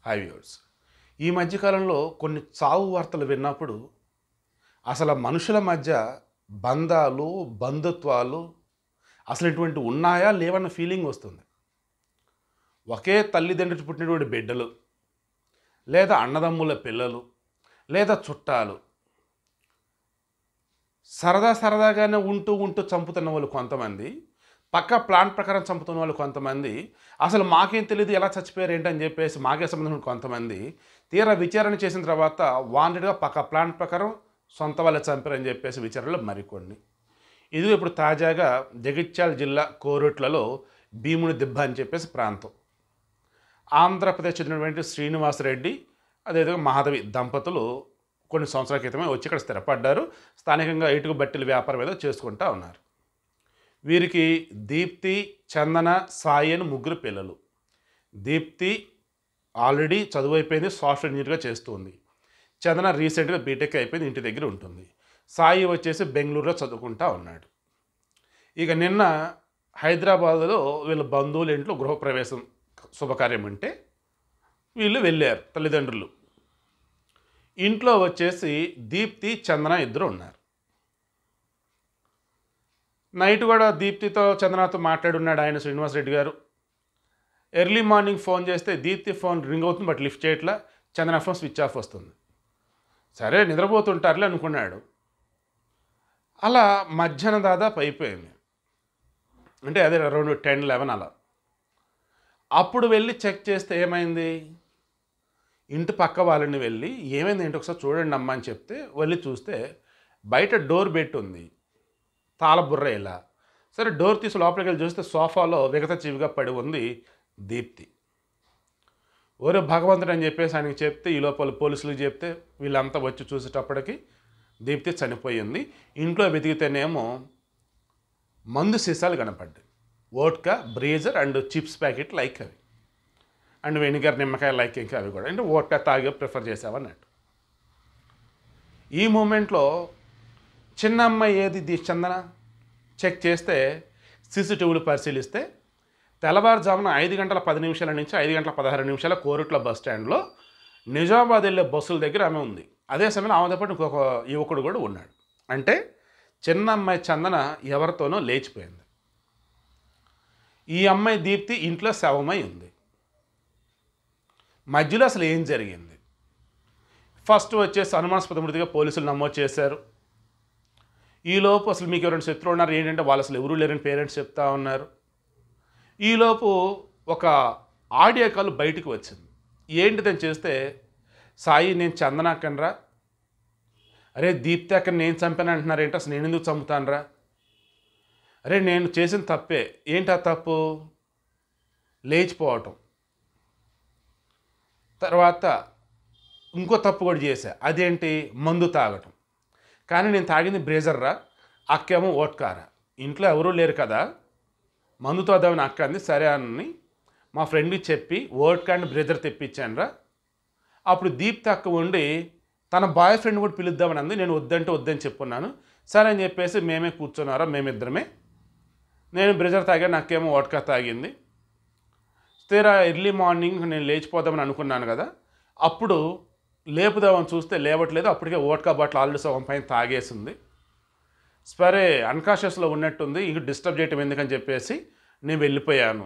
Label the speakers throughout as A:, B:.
A: hi viewers ఈ మధ్యకాలంలో కొన్ని చావు వార్తలు విన్నప్పుడు అసలు ఆ మనుషుల మధ్య బంధాలు బంధుత్వాలు అసలు ఇటువంటి ఉన్నాయా లేవన్న ఫీలింగ్ వస్తుంది ఒకే తల్లిదండ్రులు పుట్టినటువంటి బిడ్డలు లేదా అన్నదమ్ముల పిల్లలు లేదా చుట్టాలు సరదా సరదాగానే ఉంటూ ఉంటూ చంపుతున్న వాళ్ళు కొంతమంది పక్క ప్లాన్ ప్రకారం చంపుతున్న వాళ్ళు కొంతమంది అసలు మాకేం తెలియదు ఎలా చచ్చిపోయారు ఏంటని చెప్పేసి మాకే సంబంధించిన కొంతమంది తీరా విచారణ చేసిన తర్వాత వాంటెడ్గా పక్క ప్లాన్ ప్రకారం సొంత వాళ్ళే చంపారని చెప్పేసి విచారణలో మరికొన్ని ఇది ఇప్పుడు తాజాగా జగిత్యాల జిల్లా కోరుట్లలో భీముని దిబ్బ అని చెప్పేసి ప్రాంతం ఆంధ్రప్రదేశ్ చెందినటువంటి శ్రీనివాసరెడ్డి అదేవిధంగా మాధవి దంపతులు కొన్ని సంవత్సరాల క్రితమే వచ్చి ఇక్కడ స్థిరపడ్డారు స్థానికంగా ఇటుక బట్టల వ్యాపారం ఏదో చేసుకుంటా ఉన్నారు వీరికి దీప్తి చందన సాయి అని ముగ్గురు పిల్లలు దీప్తి ఆల్రెడీ చదువు అయిపోయింది సాఫ్ట్వేర్ ఇంజనీర్గా చేస్తుంది చందన రీసెంట్గా బీటెక్ అయిపోయింది ఇంటి దగ్గర ఉంటుంది సాయి వచ్చేసి బెంగళూరులో చదువుకుంటా ఉన్నాడు ఇక నిన్న హైదరాబాద్లో వీళ్ళ బంధువుల ఇంట్లో గృహప్రవేశం శుభకార్యం ఉంటే వీళ్ళు వెళ్ళారు తల్లిదండ్రులు ఇంట్లో వచ్చేసి దీప్తి చందన ఇద్దరు ఉన్నారు నైట్ కూడా దీప్తితో చందనతో మాట్లాడున్నాడు ఆయన శ్రీనివాసరెడ్డి గారు ఎర్లీ మార్నింగ్ ఫోన్ చేస్తే దీప్తి ఫోన్ రింగ్ అవుతుంది బట్ లిఫ్ట్ చేయట్లా చందన ఫోన్ స్విచ్ ఆఫ్ వస్తుంది సరే నిద్రపోతుంటారులే అనుకున్నాడు అలా మధ్యాహ్నం దాదాపు అయిపోయింది అంటే అదే అరౌండ్ టెన్ లెవెన్ అలా అప్పుడు వెళ్ళి చెక్ చేస్తే ఏమైంది ఇంటి పక్క వాళ్ళని వెళ్ళి ఏమైంది ఏంటి ఒకసారి చూడండి అమ్మా అని చెప్తే వెళ్ళి చూస్తే బయట డోర్ బెట్ ఉంది తాళబుర్ర ఇలా సరే డోర్ తీసి లోపలికి వెళ్ళి చూస్తే సోఫాలో విగత జీవిగా పడి ఉంది దీప్తి ఓరే భగవంతుడు అని చెప్పేసి ఆయనకి చెప్తే ఈ లోపల పోలీసులకు చెప్తే వీళ్ళంతా వచ్చి చూసేటప్పటికి దీప్తి చనిపోయింది ఇంట్లో వెతికితేనేమో మందు సీసాలు కనపడ్డాయి vodka breezer and chips packet like అవి అండ్ వెనిగర్ నిమ్మకాయ లైక్ ఇంకా అవి కూడా అంటే వోడ్కా తాగే ప్రిఫర్ చేసావన్నట్టు ఈ మూమెంట్లో చిన్న అమ్మాయి ఏది దీ చందన చెక్ చేస్తే సీసీటీవీలు పరిశీలిస్తే తెల్లవారుజామున ఐదు గంటల పది నిమిషాల నుంచి ఐదు గంటల పదహారు నిమిషాల కోరుట్ల బస్ స్టాండ్లో నిజామాబాద్ వెళ్ళే బస్సుల దగ్గర ఆమె ఉంది అదే సమయంలో ఆమెతో పాటు ఇంకొక యువకుడు కూడా ఉన్నాడు అంటే చిన్న అమ్మాయి చందన ఎవరితోనో లేచిపోయింది ఈ అమ్మాయి దీప్తి ఇంట్లో శవమై ఉంది మధ్యలో అసలు ఏం జరిగింది ఫస్ట్ వచ్చేసి అనుమానాస్పద మృతిగా పోలీసులు నమోదు చేశారు ఈలోపు అసలు మీకు ఎవరైనా శత్రువు ఉన్నారు ఏంటంటే వాళ్ళు అసలు ఎవరూ లేరని పేరెంట్స్ చెప్తా ఉన్నారు ఈలోపు ఒక ఆడియో కాల్ బయటికి వచ్చింది ఏంటిదని చేస్తే సాయి నేను చందనాకనరా అరే దీప్తి అక్కడ నేను చంపాను అంటున్నారు ఏంటి అసలు నేను ఎందుకు చంపుతానురా అరే నేను చేసిన తప్పే ఏంటి ఆ తప్పు లేచిపోవటం తర్వాత ఇంకో తప్పు కూడా చేశా అదేంటి మందు తాగటం కానీ నేను తాగింది బ్రేజర్రా అక్కేమో ఓట్కారా ఇంట్లో ఎవరూ లేరు కదా మందు తోద్దామని అక్క అంది సరే అని మా ఫ్రెండ్కి చెప్పి ఓట్కా అండ్ బ్రేజర్ తెప్పించానురా అప్పుడు దీప్తి అక్క ఉండి తన బాయ్ ఫ్రెండ్ కూడా పిలుద్దామని అంది నేను వద్దంటే వద్దని చెప్పున్నాను సరే అని చెప్పేసి మేమే కూర్చున్నారా మేమిద్దరమే నేను బ్రెజర్ తాగాను నాకేమో ఓట్కా తాగింది తీరా ఎర్లీ మార్నింగ్ నేను లేచిపోదామని అనుకున్నాను కదా అప్పుడు లేపుదామని చూస్తే లేవట్లేదు అప్పటికే ఓట్కా బాటిల్ ఆల్రెడీ సగం పైన తాగేసింది సరే అన్కాన్షియస్లో ఉన్నట్టుంది ఇంక డిస్టర్బ్ చేయటం ఎందుకని చెప్పేసి నేను వెళ్ళిపోయాను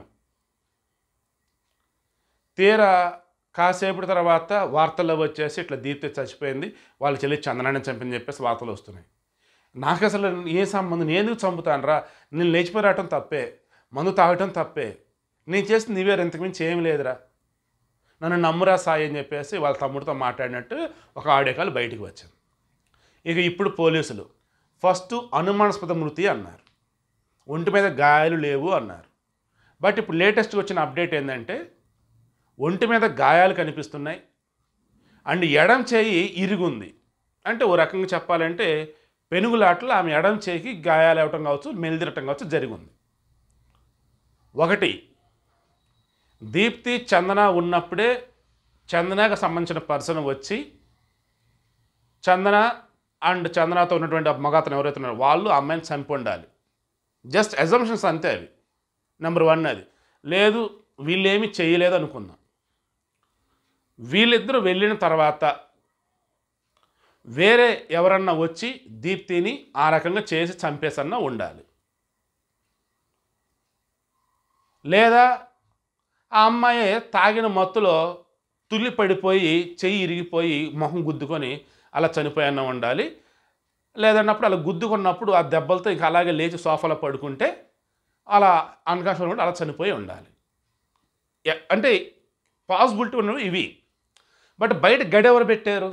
A: తీరా కాసేపటి తర్వాత వార్తల్లో వచ్చేసి ఇట్లా దీప్తి చచ్చిపోయింది వాళ్ళ చెల్లి చందనాన్ని చంపిందని చెప్పేసి వార్తలు వస్తున్నాయి నాకు అసలు ఏ సంబంధం నేను ఎందుకు చంపుతాను రా నేను లేచిపోయి రావటం తప్పే మందు తాగటం తప్పే నేను చేసింది నీవేరు ఇంతకుమించి ఏం లేదురా నన్ను నమ్మురా సాయి అని చెప్పేసి వాళ్ళ తమ్ముడితో మాట్లాడినట్టు ఒక ఆడియో కాల్ బయటికి వచ్చింది ఇక ఇప్పుడు పోలీసులు ఫస్ట్ అనుమానాస్పద మృతి అన్నారు ఒంటి మీద గాయాలు లేవు అన్నారు బట్ ఇప్పుడు లేటెస్ట్గా వచ్చిన అప్డేట్ ఏంటంటే ఒంటి మీద గాయాలు కనిపిస్తున్నాయి అండ్ ఎడం చేయి ఇరుగుంది అంటే ఓ రకంగా చెప్పాలంటే పెనుగులాటలో ఆమె ఎడం చేయికి గాయాలు అవ్వటం కావచ్చు మెలిదిరటం కావచ్చు జరిగింది ఒకటి దీప్తి చందన ఉన్నప్పుడే చందనకు సంబంధించిన పర్సన్ వచ్చి చందన అండ్ చందనతో ఉన్నటువంటి ఆ మగాతను ఎవరైతే ఉన్నారో వాళ్ళు ఆ అమ్మాయిని చంపి ఉండాలి జస్ట్ అజంప్షన్స్ అంతే అవి నెంబర్ వన్ అది లేదు వీళ్ళేమి చేయలేదు అనుకుందాం వీళ్ళిద్దరూ వెళ్ళిన తర్వాత వేరే ఎవరన్నా వచ్చి దీప్తిని ఆ రకంగా చేసి చంపేసన్నా ఉండాలి లేదా ఆ అమ్మాయి తాగిన మత్తులో తుల్లి పడిపోయి చెయ్యి ఇరిగిపోయి మొహం గుద్దుకొని అలా చనిపోయన్న ఉండాలి లేదన్నప్పుడు అలా గుద్దుకున్నప్పుడు ఆ దెబ్బలతో ఇంకా అలాగే లేచి సోఫాలో పడుకుంటే అలా అన్కాన్షియస్ కూడా అలా చనిపోయి ఉండాలి ఎ- అంటే పాసిబిలిటీ ఉన్నవి ఇవి బట్ బయట గడి ఎవరు పెట్టారు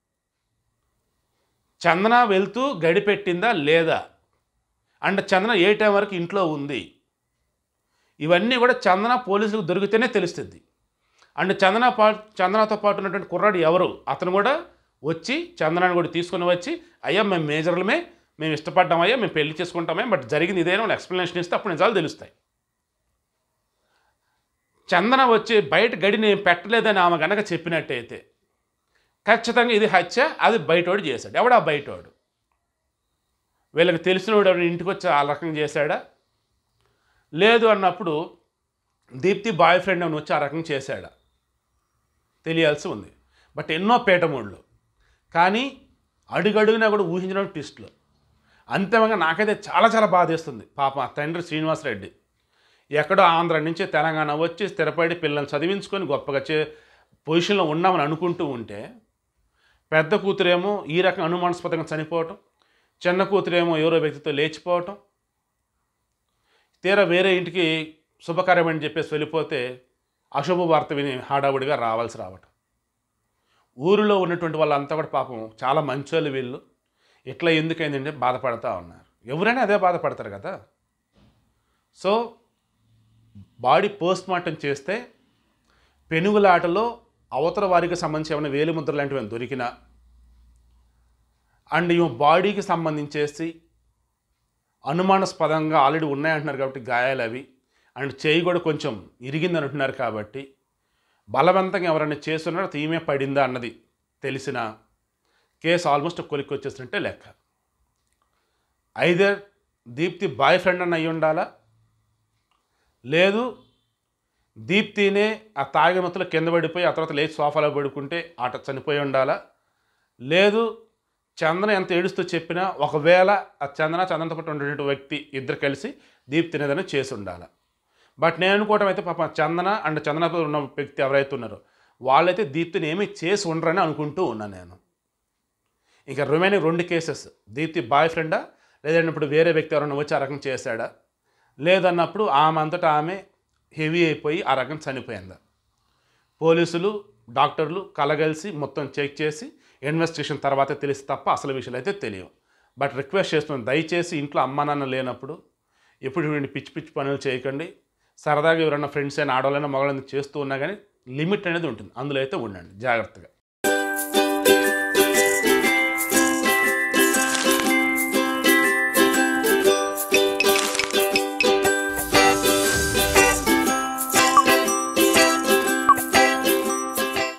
A: చందన వెళ్తూ గడి పెట్టిందా లేదా అండ్ చందన ఏ టైం వరకు ఇంట్లో ఉంది ఇవన్నీ కూడా చందన పోలీసులకు దొరికితేనే తెలుస్తుంది అండ్ చందన పా చందనతో పాటు ఉన్నటువంటి కుర్రాడు ఎవరు అతను కూడా వచ్చి చందనాన్ని కూడా తీసుకుని వచ్చి అయ్యా మేము మేజర్లమే మేము ఇష్టపడ్డామయ్యా మేము పెళ్లి చేసుకుంటామే బట్ జరిగింది ఇదేనా వాళ్ళు ఎక్స్ప్లెనేషన్ ఇస్తే అప్పుడు నిజాలు తెలుస్తాయి చందన వచ్చి బయట గడి నేను పెట్టలేదని ఆమె గనక చెప్పినట్టయితే ఖచ్చితంగా ఇది హత్య అది బయటోడు చేశాడు ఎవడా బయటోడు వీళ్ళకి తెలిసినోడు ఎవరు ఇంటికి వచ్చి ఆ రకంగా చేశాడా లేదు అన్నప్పుడు దీప్తి బాయ్ ఫ్రెండ్ అని వచ్చి ఆ రకంగా చేశాడా తెలియాల్సి ఉంది బట్ ఎన్నో పేటమూళ్ళు కానీ అడుగడుగునా కూడా ఊహించడం ట్విస్ట్లు అంతిమంగా నాకైతే చాలా చాలా బాధేస్తుంది పాప ఆ తండ్రి శ్రీనివాసరెడ్డి ఎక్కడో ఆంధ్ర నుంచి తెలంగాణ వచ్చి స్థిరపడి పిల్లల్ని చదివించుకొని గొప్పగా చే పొజిషన్లో ఉన్నామని అనుకుంటూ ఉంటే పెద్ద కూతురేమో ఈ రకం అనుమానాస్పదంగా చనిపోవటం చిన్న కూతురేమో ఎవరో వ్యక్తితో లేచిపోవటం తీరా వేరే ఇంటికి శుభకార్యం అని చెప్పేసి వెళ్ళిపోతే అశుభ వార్త విని హడావుడిగా రావాల్సి రావటం ఊరిలో ఉన్నటువంటి వాళ్ళంతా కూడా పాపం చాలా మంచోళ్ళు వీళ్ళు ఇట్లా ఎందుకైందంటే బాధపడతా ఉన్నారు ఎవరైనా అదే బాధపడతారు కదా సో బాడీ పోస్ట్ మార్టం చేస్తే పెనుగులాటలో అవతల వారికి సంబంధించి ఏమైనా వేలిముద్ర లాంటివి ఏమైనా దొరికినా అండ్ ఈ బాడీకి సంబంధించేసి అనుమానాస్పదంగా ఆల్రెడీ ఉన్నాయంటున్నారు కాబట్టి గాయాలు అవి అండ్ చేయి కూడా కొంచెం ఇరిగిందని అంటున్నారు కాబట్టి బలవంతంగా ఎవరైనా చేస్తున్నారో తీమే పడిందా అన్నది తెలిసిన కేసు ఆల్మోస్ట్ కొలిక్కి వచ్చేసినట్టే లెక్క ఐదర్ దీప్తి బాయ్ ఫ్రెండ్ అని అయి ఉండాలా లేదు దీప్తినే ఆ తాగిమత్తులో కింద పడిపోయి ఆ తర్వాత లేచి సోఫాలో పడుకుంటే ఆట చనిపోయి ఉండాలా లేదు చందన ఎంత ఏడుస్తూ చెప్పినా ఒకవేళ ఆ చందన చందనతో పాటు ఉండేటువంటి వ్యక్తి ఇద్దరు కలిసి దీప్తిని ఏదైనా చేసి ఉండాలి బట్ నేను అనుకోవటం అయితే పాప చందన అండ్ చందనతో ఉన్న వ్యక్తి ఎవరైతే ఉన్నారో వాళ్ళైతే దీప్తిని ఏమీ చేసి ఉండరని అనుకుంటూ ఉన్నాను నేను ఇంకా రిమైనింగ్ రెండు కేసెస్ దీప్తి బాయ్ ఫ్రెండా లేదంటే ఇప్పుడు వేరే వ్యక్తి ఎవరైనా వచ్చి ఆ రకం చేశాడా లేదన్నప్పుడు ఆమె అంతటా ఆమె హెవీ అయిపోయి ఆ రకం చనిపోయిందా పోలీసులు డాక్టర్లు కలగలిసి మొత్తం చెక్ చేసి ఇన్వెస్టిగేషన్ తర్వాత తెలిసి తప్ప అసలు విషయాలు అయితే తెలియవు బట్ రిక్వెస్ట్ చేస్తున్నాను దయచేసి ఇంట్లో అమ్మ నాన్న లేనప్పుడు ఎప్పుడు వీడిని పిచ్చి పిచ్చి పనులు చేయకండి సరదాగా ఎవరైనా ఫ్రెండ్స్ అయినా ఆడవాళ్ళైనా మగవాళ్ళైనా చేస్తూ ఉన్నా కానీ లిమిట్ అనేది ఉంటుంది అందులో అయితే ఉండండి జాగ్రత్తగా